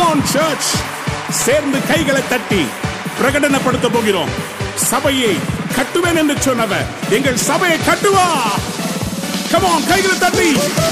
Come on search சேர்ந்து கைகளை தட்டி பிரகடனப்படுத்த போகிறோம் சபையை கட்டுவேன் என்று சொன்னவர் எங்கள் சபையை கட்டுவா கமான் கைகளை தட்டி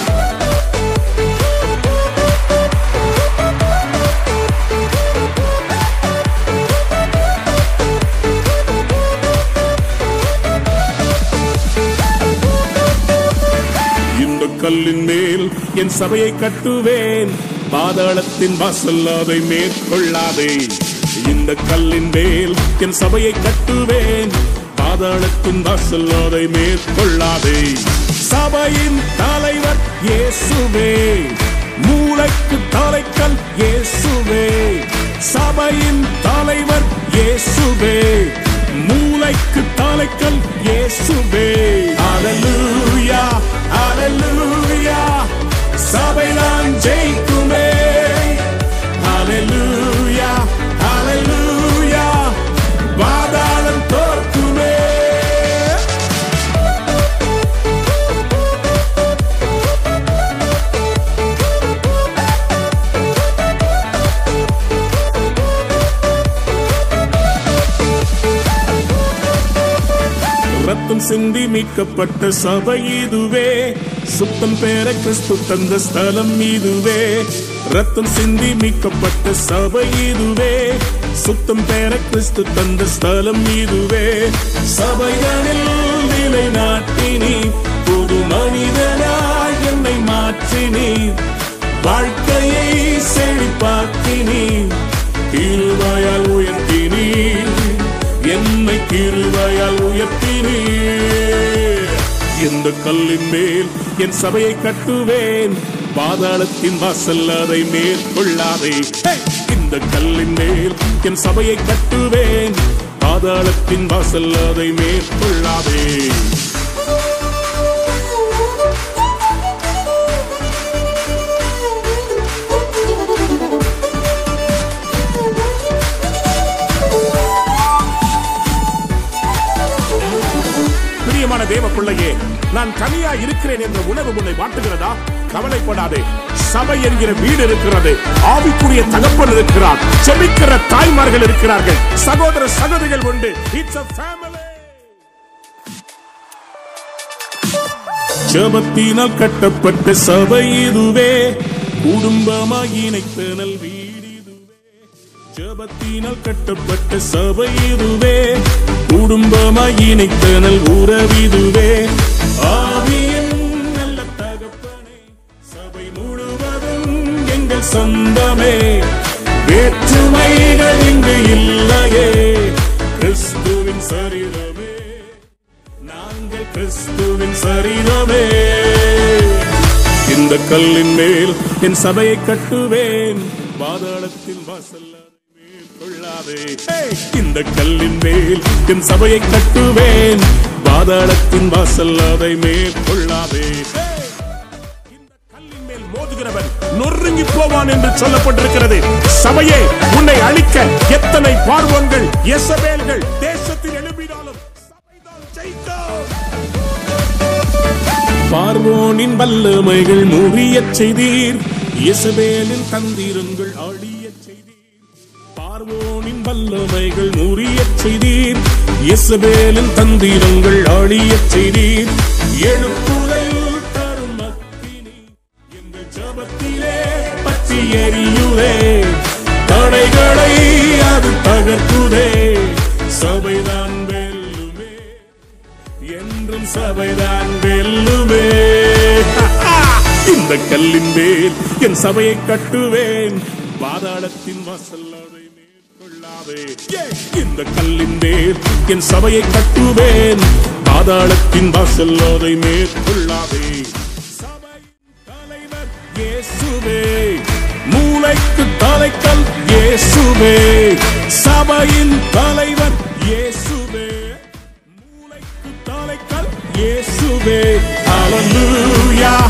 இந்த கல்லின் மேல் என் சபையை கட்டுவேன் பாதாளத்தின் வாசல் அதை மேற்கொள்ளாதே இந்த கல்லின் மேல் என் சபையை கட்டுவேன் பாதாளத்தின் வாசல் அதை மேற்கொள்ளாதே சபையின் தலைவர் இயேசுவே மூளைக்கு தலைக்கல் இயேசுவே சபையின் தலைவர் இயேசுவே மூளைக்கு தலைக்கல் இயேசுவே ஹalleluya ஹalleluya சபைதான் ஜெயிக்குமே ஹalleluya ஹalleluya பாதாளம் தோற்குமே ரத்தம் சிந்தி மீட்கப்பட்ட சபை இதுவே சுத்தம் பெற கிறிஸ்து தந்த ஸ்தலம் இதுவே ரத்தம் சிந்தி மீட்கப்பட்ட சபை இதுவே சுத்தம் பெற கிறிஸ்து தந்த ஸ்தலம் இதுவே சபைகளில் நிலை நாட்டினி புது மனிதனாய் என்னை மாற்றினி வாழ்க்கையை செழிப்பாக்கினி கிருபையால் உயர்த்தினீர் என்னை கிருபையால் உயர்த்தினீர் இந்த கல்லின் மேல் என் சபையை கட்டுவேன் பாதாளத்தின் வாசல் அதை மேற்கொள்ளாதே ஹே! இந்த கல்லின் மேல் என் சபையை கட்டுவேன் பாதாளத்தின் வாசல் அதை மேற்கொள்ளாதே பிரியமான தேவ பிள்ளையே நான் தனியா இருக்கிறேன் என்ற உணர்வு உன்னை வாட்டுகிறதா கவலைப்படாதே சபை என்கிற வீடு இருக்கிறது ஆவிக்குரிய தகப்பன் இருக்கிறார் செபிக்கிற தாய்மார்கள் இருக்கிறார்கள் சகோதர சகோதரிகள் உண்டு இட்ஸ் a family ஜபத்தினால் கட்டப்பட்ட சபை இதுவே குடும்பமாய் இணைத்தனல் வீடு இதுவே ஜபத்தினால் கட்டப்பட்ட சபை இதுவே குடும்பமாய் இணைத்தனல் உறவிதுவே ஆவியின் நல்ல தகப்பனே சபை முழுவதும் எங்கள் சொந்தமே வேற்றுமைகள் இங்கு இல்லையே கிறிஸ்துவின் சரீரமே நாங்கள் கிறிஸ்துவின் சரீரமே இந்த கல்லின் மேல் என் சபையை கட்டுவேன் பாதாளத்தின் வாசல் அதை மேற்கொள்ளாதே ஏய்! இந்த கல்லின் மேல் என் சபையை கட்டுவேன் பாதாளத்தின் வாசல் அதை மேற்கொள்ளாதே ஏய்! இந்த கல்லின் மேல் மோதுகிறவன் நொறுங்கி போவான் என்று சொல்லப்பட்டிருக்கிறது சபையே உன்னை அழிக்க எத்தனை பார்வங்கள் எசபேல்கள் தேசத்தில் எழுப்பினாலும் சபைதான் ஜெயிக்கும் பார்வோனின் வல்லமைகள் முறியச் செய்தீர் இயேசுவேலின் தந்திரங்கள் அழியச் செய்தீர் பார்வோனின் வல்லமைகள் முறியச் செய்தீர் இயேசுவேலின் தந்திரங்கள் அழியச் செய்தீர் எழுப்புதல் தரும் அக்கினி எங்கள் ஜபத்திலே பற்றி எரியுதே தடைகளை அது தகர்க்குதே சபைதான் வெல்லுமே என்றும் சபைதான் வெல்லுமே இந்த கல்லின் மேல் என் சபையை கட்டுவேன் பாதாளத்தின் வாசல் அதை மேற்கொள்ளாதே Yeah! இந்த கல்லின் மேல் என் சபையை கட்டுவேன் பாதாளத்தின் வாசல் அதை மேற்கொள்ளாதே சபையின் தலைவர் இயேசுவே மூளைக்கு தலைக்கல் இயேசுவே சபையின் தலைவர் இயேசுவே மூளைக்கு தலைக்கல் இயேசுவே ஹalleluya